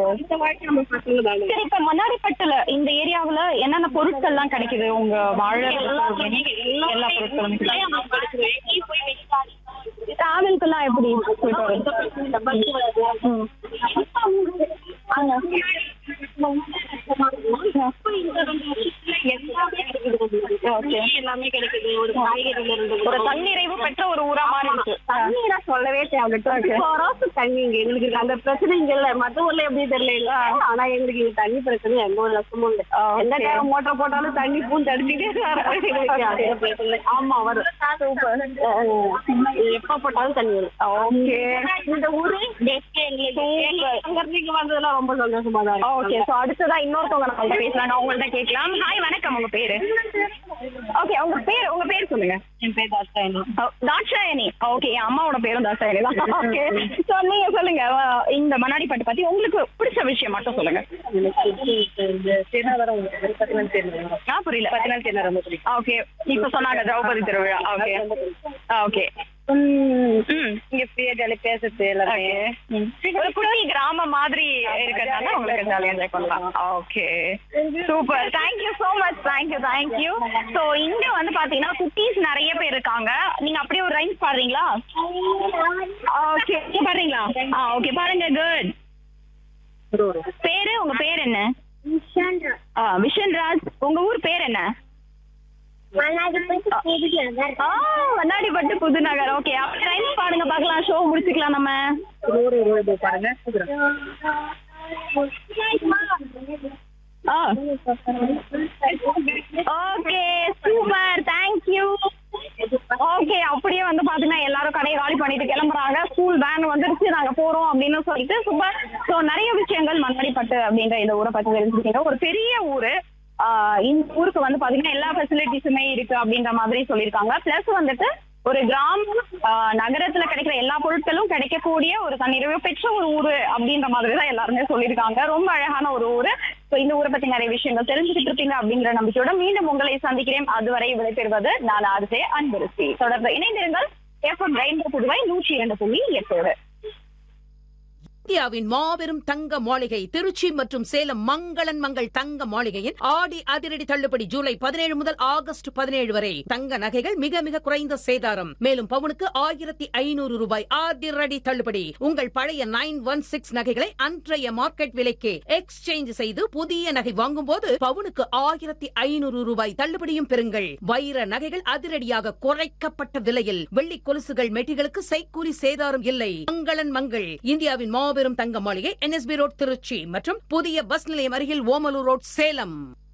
இந்த வாழ்க்கை நம்ம பசங்க தானே சரி இப்ப மண்ணாடிப்பட்டுல இந்த ஏரியாவுல என்னென்ன பொருட்கள் எல்லாம் கிடைக்குது உங்க வாழ எல்லா பொருட்களும் டிராவல்க்கெல்லாம் எப்படி போயிட்டு வர்றது? ம். Okay. எல்லாமே கிடைக்குது ஒரு காய்கறில இருந்து ஒரு தன்னிறைவு பெற்ற ஒரு ஊரா மாறி இருக்கு தண்ணீரா சொல்லவே தேவையில்ல டுவெண்ட்டி ஃபோர் ஹவர்ஸ் தண்ணி இங்க எங்களுக்கு இருக்கு. அந்த பிரச்சனை இங்க இல்ல மத்த ஊர்ல எப்படி தெரியல இல்ல ஆனா எங்களுக்கு இங்க தண்ணி பிரச்சனை எந்த ஒரு லட்சமும் இல்ல எந்த நேரம் மோட்டர் போட்டாலும் தண்ணி பூந்து அடிச்சுட்டே இருக்கு எங்களுக்கு அது பிரச்சனை. ஆமா வரும் எப்ப போட்டாலும் தண்ணி வரும் ஓகே இந்த ஊரு பெஸ்ட் எங்களுக்கு அங்க இருந்து இங்க வந்ததுலாம் ரொம்ப சந்தோஷமா தான் இருக்கு. ஓகே சோ அடுத்ததா இன்னொருத்தவங்க நம்ம பேசலாம் நான் உங்கள்ட்ட கேட்கலாம் ஹாய் வணக்கம் உங்க பேரு ஓகே உங்க பேர் உங்க பேர் சொல்லுங்க என் பேர் தாட்சாயணி தாட்சாயணி ஓகே என் அம்மாவோட பேரும் தாட்சாயணி தான் ஓகே சோ நீங்க சொல்லுங்க அஹ், இந்த மண்ணாடி பாட்டு பத்தி உங்களுக்கு பிடிச்ச விஷயம் மட்டும் சொல்லுங்க திருநாவரம் பதினாலு திருநாவரம் ஆ புரியல பதினாலு திருநாள் ரொம்ப பிடிக்கும் ஓகே இப்ப சொன்னாங்க திரௌபதி திருவிழா ஓகே ஓகே ம் இங்க ஃப்ரீயா ஜாலி பேசுறது எல்லாமே ஓகே ஒரு குட்டி கிராமம் மாதிரி இருக்கிறதுனால உங்களுக்கு ஜாலியா என்ஜாய் பண்ணலாம் okay super thank you so much thank you thank you so இங்க வந்து பாத்தீங்கன்னா குட்டீஸ் நிறைய பேர் இருக்காங்க நீங்க அப்படியே ஒரு ரைம்ஸ் பாடுறீங்களா ஓகே பாடுறீங்களா ஆ ஓகே பாருங்க குட் பேரு உங்க பேர் என்ன ஆ விஷன்ராஜ் உங்க ஊர் பேர் என்ன ஆ வண்ணாடிப்பட்டு புதுநகர் ஓகே அப்படி ரைம்ஸ் பாடுங்க பார்க்கலாம் ஷோ முடிச்சுக்கலாம் நம்ம பாருங்க ஆ ஓகே சூப்பர் தேங்க்யூ ஓகே அப்படியே வந்து பாத்தீங்கன்னா எல்லாரும் கடையை காலி பண்ணிட்டு கிளம்புறாங்க ஸ்கூல் வேன் வந்துருச்சு நாங்க போறோம் அப்படின்னு சொல்லிட்டு சூப்பர் ஸோ நிறைய விஷயங்கள் மண்ணடிப்பட்டு அப்படின்ற இந்த ஊரை பத்தி தெரிஞ்சுக்கிட்டீங்க ஒரு பெரிய ஊரு ஆஹ் இந்த ஊருக்கு வந்து பாத்தீங்கன்னா எல்லா ஃபெசிலிட்டிஸுமே இருக்கு அப்படின்ற மாதிரி சொல்லியிருக்காங்க பிளஸ் வந்துட்டு ஒரு கிராமம் ஆஹ் நகரத்துல கிடைக்கிற எல்லா பொருட்களும் கிடைக்கக்கூடிய ஒரு தன்னிறைவு பெற்ற ஒரு ஊரு அப்படின்ற மாதிரி தான் எல்லாருமே சொல்லியிருக்காங்க ரொம்ப அழகான ஒரு ஊரு ஸோ இந்த ஊரை பத்தி நிறைய விஷயங்கள் தெரிஞ்சுக்கிட்டு இருப்பீங்க அப்படிங்கிற நம்பிக்கையோட மீண்டும் உங்களை சந்திக்கிறேன் அதுவரை விடைபெறுவது நான் ஆர்ஜே அன்பரசி தொடர்ந்து இணைந்திருங்கள் எஃப்எம் ரெயின்போ புதுவை நூற்றி இரண்டு புள்ளி எட்டோடு இந்தியாவின் மாபெரும் தங்க மாளிகை திருச்சி மற்றும் சேலம் மங்களன் மங்கள் தங்க மாளிகையின் ஆடி அதிரடி தள்ளுபடி ஜூலை பதினேழு முதல் ஆகஸ்ட் பதினேழு வரை தங்க நகைகள் மிக மிக குறைந்த சேதாரம் மேலும் பவுனுக்கு ஆயிரத்தி ஐநூறு ரூபாய் அதிரடி தள்ளுபடி உங்கள் பழைய நைன் ஒன் சிக்ஸ் நகைகளை அன்றைய மார்க்கெட் விலைக்கு எக்ஸ்சேஞ்ச் செய்து புதிய நகை வாங்கும் போது பவுனுக்கு ஆயிரத்தி ஐநூறு ரூபாய் தள்ளுபடியும் பெறுங்கள் வைர நகைகள் அதிரடியாக குறைக்கப்பட்ட விலையில் வெள்ளி கொலுசுகள் மெட்டிகளுக்கு செய்கூலி சேதாரம் இல்லை மங்களன் மங்கள் இந்தியாவின் மாபெரும் தங்க மாளிகை என்எஸ்பி ரோட் திருச்சி மற்றும் புதிய பஸ் நிலையம் அருகில் ஓமலூர் ரோட் சேலம்